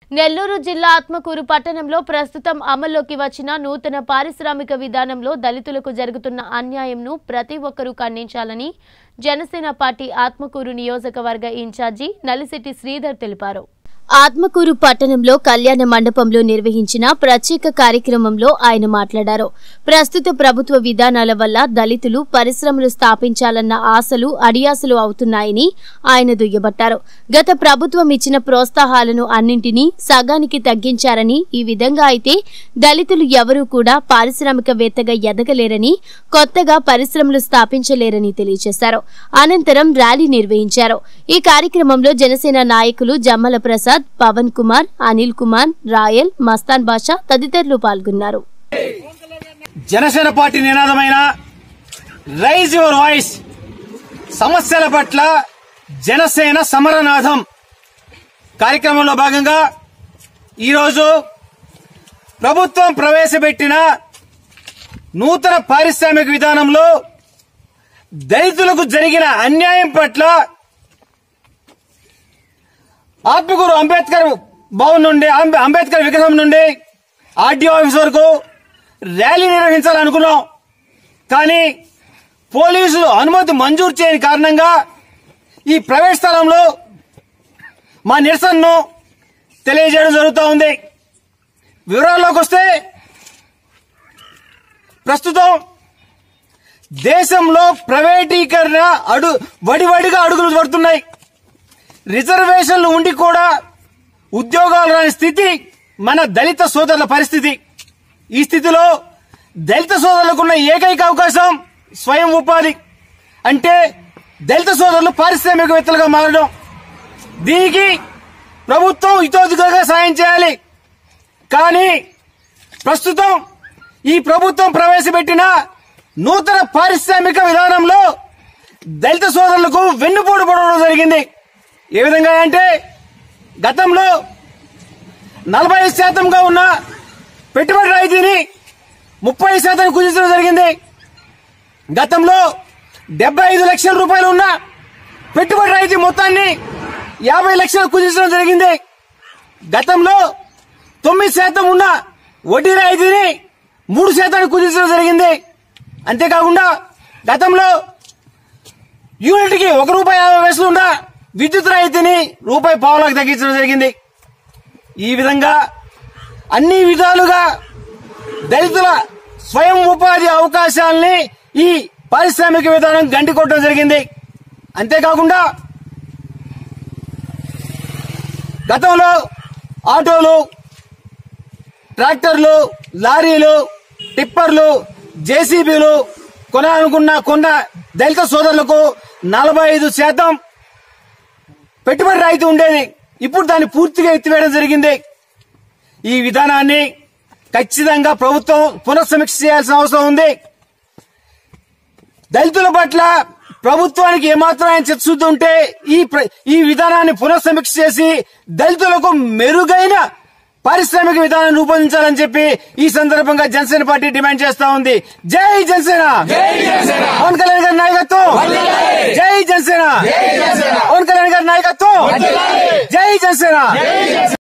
నెల్లూరు జిల్లా ఆత్మకూరు పట్టణంలో ప్రస్తుతం అమల్లోకి వచ్చిన నూతన పారిశ్రామిక విధానంలో దళితులకు జరుగుతున్న అన్యాయంను ప్రతి ఒక్కరూ ఖండించాలని జనసేన పార్టీ ఆత్మకూరు నియోజకవర్గ ఇన్ఛార్జి నలిశెట్టి శ్రీధర్ తెలిపారు ఆత్మకూరు పట్టణంలో కళ్యాణ మండపంలో నిర్వహించిన ప్రత్యేక కార్యక్రమంలో ఆయన మాట్లాడారు ప్రస్తుత ప్రభుత్వ విధానాల వల్ల దళితులు పరిశ్రమలు స్థాపించాలన్న ఆశలు అడియాసలు అవుతున్నాయని ఆయన దుయ్యబట్టారు గత ప్రభుత్వం ఇచ్చిన ప్రోత్సాహాలను అన్నింటినీ సగానికి తగ్గించారని ఈ విధంగా అయితే దళితులు ఎవరూ కూడా పారిశ్రామికవేత్తగా ఎదగలేరని కొత్తగా పరిశ్రమలు స్థాపించలేరని తెలియజేశారు అనంతరం ర్యాలీ నిర్వహించారు ఈ కార్యక్రమంలో జనసేన నాయకులు జమ్మల ప్రసాద్ పవన్ కుమార్ అనిల్ కుమార్ రాయల్ మస్తాన్ బాషా తదితరులు పాల్గొన్నారు జనసేన పార్టీ నినాదమైన రైజ్ యువర్ వాయిస్ సమస్యల పట్ల జనసేన సమరనాథం కార్యక్రమంలో భాగంగా ఈరోజు ప్రభుత్వం ప్రవేశపెట్టిన నూతన పారిశ్రామిక విధానంలో దళితులకు జరిగిన అన్యాయం పట్ల ఆత్మకూరు అంబేద్కర్ భవన్ నుండి అంబే- అంబేద్కర్ విగ్రహం నుండి ఆర్డీఓ ఆఫీస్ వరకు ర్యాలీ నిర్వహించాలనుకున్నాం కానీ పోలీసులు అనుమతి మంజూరు చేయని కారణంగా ఈ ప్రైవేట్ స్థలంలో మా నిరసనను తెలియజేయడం జరుగుతూ ఉంది వివరాల్లోకి వస్తే ప్రస్తుతం దేశంలో ప్రైవేటీకరణ అడు వడివడిగా అడుగులు పడుతున్నాయి రిజర్వేషన్లు ఉండి కూడా ఉద్యోగాలు రాని స్థితి మన దళిత సోదరుల పరిస్థితి ఈ స్థితిలో దళిత సోదరులకున్న ఏకైక అవకాశం స్వయం ఉపాధి అంటే దళిత సోదరులు పారిశ్రామికవేత్తలుగా మారడం దీనికి ప్రభుత్వం ఇతోదిగా సాయం చేయాలి కానీ ప్రస్తుతం ఈ ప్రభుత్వం ప్రవేశపెట్టిన నూతన పారిశ్రామిక విధానంలో దళిత సోదరులకు వెన్నుపోటు పడడం జరిగింది ఏ విధంగా అంటే గతంలో నలభై శాతంగా ఉన్న పెట్టుబడి రాయితీని ముప్పై శాతం కుదించడం జరిగింది గతంలో డెబ్బై ఐదు లక్షల రూపాయలు ఉన్న పెట్టుబడి రాయితీ మొత్తాన్ని యాభై లక్షలు కుదించడం జరిగింది గతంలో తొమ్మిది శాతం ఉన్న వడ్డీ రాయితీని మూడు శాతానికి కుదించడం జరిగింది అంతేకాకుండా గతంలో యూనిట్కి ఒక రూపాయి యాభై పైసలు ఉన్న విద్యుత్ రాయితీని రూపాయి పావులకు తగ్గించడం జరిగింది ఈ విధంగా అన్ని విధాలుగా దళితుల స్వయం ఉపాధి అవకాశాలని ఈ పారిశ్రామిక విధానం గంటి కొట్టడం జరిగింది అంతేకాకుండా గతంలో ఆటోలు ట్రాక్టర్లు లారీలు టిప్పర్లు జేసీబీలు కొనాలనుకున్న కొన్న దళిత సోదరులకు నలభై ఐదు శాతం పెట్టుబడి రాయితీ ఉండేది ఇప్పుడు దాన్ని పూర్తిగా ఎత్తివేయడం జరిగింది ఈ విధానాన్ని ఖచ్చితంగా ప్రభుత్వం పునఃసమీక్ష చేయాల్సిన అవసరం ఉంది దళితుల పట్ల ప్రభుత్వానికి ఏమాత్రం ఆయన చిత్తశుద్ధి ఉంటే ఈ ప్ర- ఈ విధానాన్ని పునఃసమీక్ష చేసి దళితులకు మెరుగైన పారిశ్రామిక విధానాన్ని రూపొందించాలని చెప్పి ఈ సందర్భంగా జనసేన పార్టీ డిమాండ్ చేస్తా ఉంది జై జనసేన పవన్ కళ్యాణ్ గారి నాయకత్వం జై జనసేన పవన్ కళ్యాణ్ గారి నాయకత్వం జై జనసేన